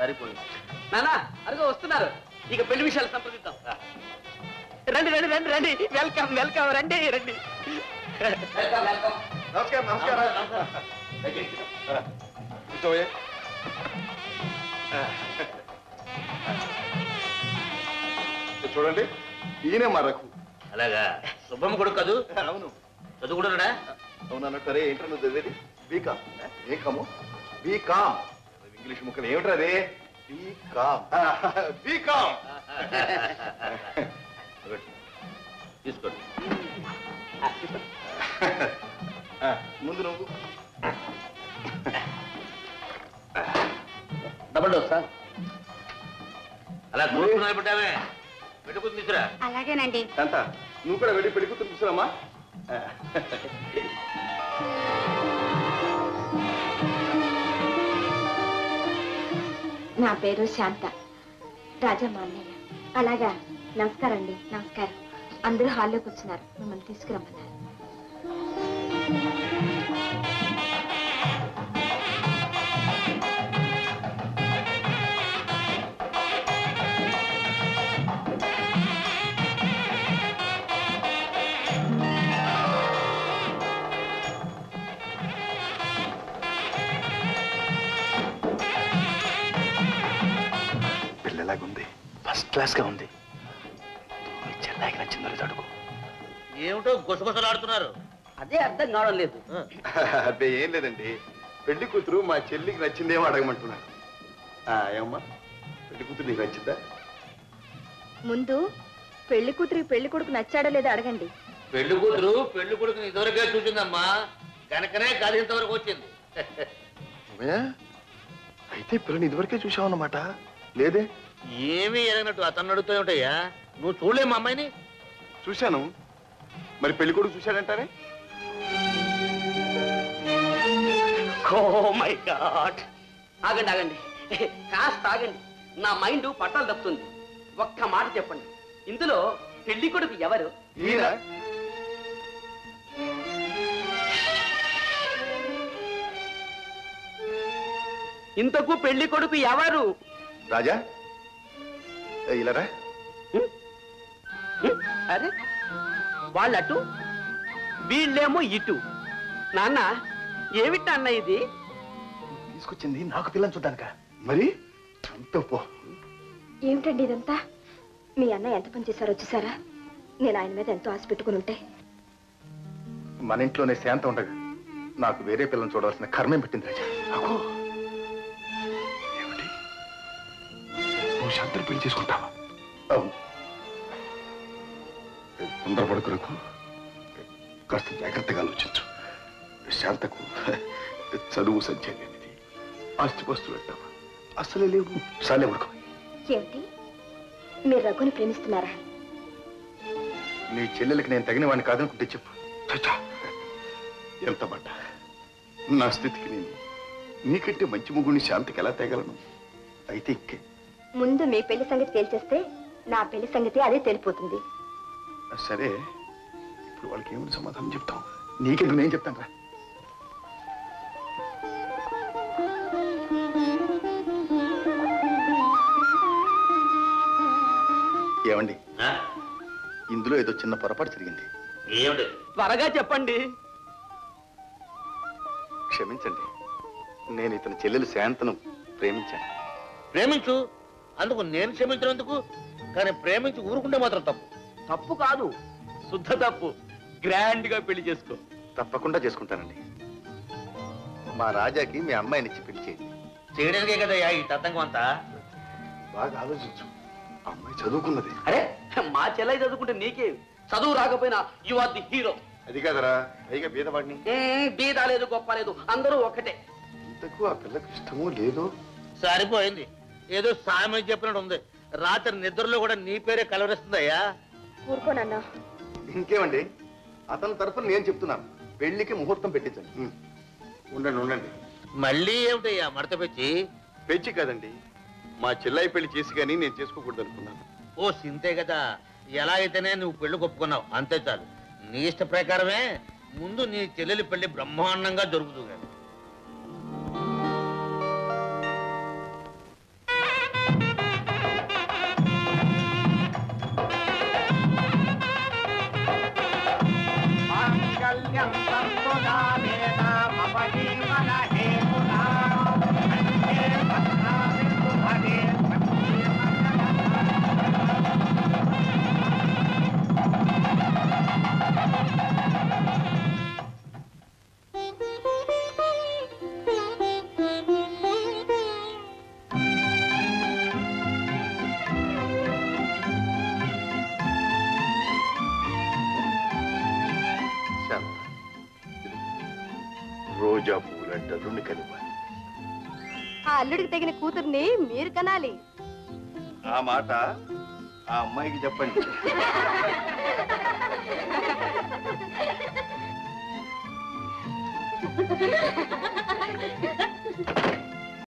సరిపోయింది నానా అరుగు వస్తున్నారు ఇక పెళ్లి విషయాలు సంప్రదిద్దాం రండి రండి రండి రండి వెల్కమ్ వెల్కమ్ రండి రండి నమస్కారం నమస్కారం కూర్చోయే చూడండి ఈయనే మా రఘు అలాగా శుభం కొడుకు కదూ అవును చదువుకుంటున్నాడా అవును అన్నట్టు రే ఏంటో నువ్వు చదివేది బీకామ్ బీకాము బీకామ్ ఇంగ్లీష్ ముక్కలు ఏమిట్రా రే బీకామ్ బీకామ్ తీసుకోండి ముందు నువ్వు డబల్ డోస్ సార్ అలా కూర్చున్నాయి పెట్టామే పెట్టుకుని తీసురా అలాగేనండి ఎంత నువ్వు కూడా వెళ్ళి పెళ్లి కూతురు చూసారమ్మా నా పేరు శాంత రాజా మా అన్నయ్య అలాగా నమస్కారం అండి నమస్కారం అందరూ హాల్లోకి వచ్చినారు మిమ్మల్ని తీసుకురమ్మన్నారు పిల్లలాగుంది ఫస్ట్ క్లాస్ గా ఉంది చెల్లాకి నచ్చిందో లేదో అడుగు ఏమిటో గుసగుసలాడుతున్నారు అదే అర్థం కావడం లేదు అబ్బే ఏం లేదండి పెళ్లి కూతురు మా చెల్లికి నచ్చిందేమో అడగమంటున్నాను ఆ, ఏమమ్మా పెళ్లి కూతురు నీకు నచ్చిందా ముందు పెళ్లి కూతురికి పెళ్లి కొడుకు నచ్చాడో లేదో అడగండి పెళ్లి కూతురు పెళ్లి కొడుకుని ఇదివరకే చూసిందమ్మా కనుకనే కాదు ఇంతవరకు వచ్చింది అమ్మయ్య, అయితే పిల్లని ఇదివరకే చూసావన్నమాట లేదే ఏమీ ఎరగనట్టు అతను అడుగుతూ ఉంటాయా నువ్వు చూడలే మా అమ్మాయిని చూశాను మరి పెళ్లి కొడుకు చూశాడంటారే ఓ మై గాడ్ ఆగండి ఆగండి కాస్త ఆగండి నా మైండ్ పట్టాలు తప్పుతుంది ఒక్క మాట చెప్పండి ఇందులో పెళ్లి కొడుకు ఎవరు ఈయన ఇంతకు పెళ్లి కొడుకు ఎవరు రాజా ఏ, ఇలా రా హ్మ్? హ్మ్? అరే వాళ్ళటు వీళ్ళేమో ఇటు నాన్న ఏమిటి అన్న ఇది తీసుకొచ్చింది నాకు పిల్లని చూడ్డానిక మరి అంత పో ఏమిటండి ఇదంతా మీ అన్న ఎంత పని చేశారో చూసారా నేను ఆయన మీద ఎంతో ఆశ పెట్టుకుని ఉంటే మన ఇంట్లోనే శాంతం ఉండగా నాకు వేరే పిల్లని చూడవలసిన కర్మేం పెట్టింది రాజా నాకు ఏమిటి నువ్వు శాంతను పెళ్లి చేసుకుంటావా అవును తొందరపడుకురకు కాస్త జాగ్రత్తగా ఆలోచించు శాంతకు చదువు సంచయం ఏమిటి ఆస్తిపస్తులు అంటావా అసలే లేవు సాలే ఉడుకో ఏమిటి మీరు రఘుని ప్రేమిస్తున్నారా నీ చెల్లెలకి నేను తగిన వాడిని కాదనుకుంటే చెప్పు చచ్చా ఎంత మాట నా స్థితికి నేను నీకంటే మంచి ముగ్గుని శాంతికి ఎలా తేగలను అయితే ఇక్కే ముందు మీ పెళ్లి సంగతి తేల్చేస్తే నా పెళ్లి సంగతి అదే తెలిపోతుంది సరే ఇప్పుడు వాళ్ళకి ఏమిటి సమాధానం చెప్తాం నీకెందుకు నేను చెప్తాను రా ఏమండి ఆ? ఇందులో ఏదో చిన్న పొరపాటు జరిగింది ఏమిటి త్వరగా చెప్పండి క్షమించండి నేను ఇతని చెల్లెలు శాంతను ప్రేమించాను ప్రేమించు అందుకు నేను క్షమించినందుకు కానీ ప్రేమించి ఊరుకుంటే మాత్రం తప్పు తప్పు కాదు శుద్ధ తప్పు గ్రాండ్ గా పెళ్లి చేసుకో తప్పకుండా చేసుకుంటానండి మా రాజాకి మీ అమ్మాయిని ఇచ్చి పెళ్లి చేయండి చేయడానికే కదా ఈ తతంగం అంతా బాగా ఆలోచించు అమ్మాయి చదువుకున్నది అరే మా చెల్లై చదువుకుంటే నీకే చదువు రాకపోయినా యు ఆర్ ది హీరో అది కాదరా పైగా బీదవాడిని బీద లేదు గొప్ప లేదు అందరూ ఒకటే ఇంతకు ఆ పిల్లకి ఇష్టమో లేదో సరిపోయింది ఏదో సామె చెప్పినట్టు ఉంది రాత్రి నిద్రలో కూడా నీ పేరే కలవరిస్తుందయ్యా ఊరుకోనన్నా ఇంకేమండి అతని తరఫున నేను చెప్తున్నాను పెళ్లికి ముహూర్తం పెట్టించండి ఉం. ఉండండి ఉండండి మళ్ళీ ఏమిటయ్యా మడత పెంచి పెంచి కాదండి మా చెల్లాయి పెళ్లి చేసి కానీ నేను చేసుకోకూడదు అనుకున్నాను ఓ సింతే కదా ఎలా అయితేనే నువ్వు పెళ్లి కొప్పుకున్నావు అంతే చాలు నీ ఇష్ట ప్రకారమే ముందు నీ చెల్లెలి పెళ్లి బ్రహ్మాండంగా జరుగుతుంది కానీ అల్లుడిని కనివ్వాలి ఆ అల్లుడికి తగిన కూతుర్ని మీరు కనాలి ఆ మాట ఆ అమ్మాయికి చెప్పండి